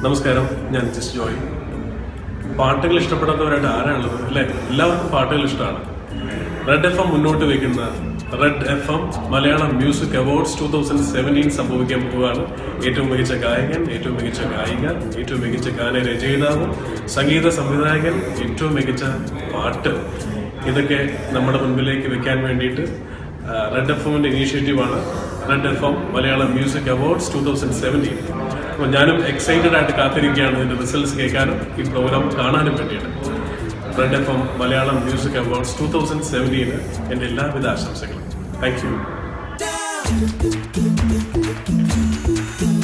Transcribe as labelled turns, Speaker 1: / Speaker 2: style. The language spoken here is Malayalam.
Speaker 1: നമസ്കാരം ഞാൻ ജിസ് ജോയ് പാട്ടുകൾ ഇഷ്ടപ്പെടാത്തവരായിട്ട് ആരാണുള്ളത് അല്ലേ എല്ലാവർക്കും പാട്ടുകൾ ഇഷ്ടമാണ് റെഡ് എഫ് എം മുന്നോട്ട് വെക്കുന്ന red F M Malayalam music awards two thousand seventeen സംഭവിക്കാൻ പോവുകയാണ് ഏറ്റവും മികച്ച ഗായകൻ ഏറ്റവും മികച്ച ഗായിക ഏറ്റവും മികച്ച ഗാന രചയിതാവ് സംഗീത സംവിധായകൻ ഏറ്റവും മികച്ച പാട്ട് ഇതൊക്കെ നമ്മുടെ മുൻപിലേക്ക് വെക്കാൻ വേണ്ടിയിട്ട് റെഡ് എഫ് എമ്മിന്റെ ഇനീഷ്യേറ്റീവാണ് red F M Malayalam music awards two thousand seventeen അപ്പോൾ ഞാനും എക്സൈറ്റഡ് ആയിട്ട് കാത്തിരിക്കുകയാണ് ഇതിന്റെ റിസൾട്ട്സ് കേൾക്കാനും ഈ പ്രോഗ്രാം കാണാനും വേണ്ടിയിട്ട് red F M Malayalam music awards two thousand സെവൻറ്റീന് എൻ്റെ എല്ലാവിധ ആശംസകളും താങ്ക് യു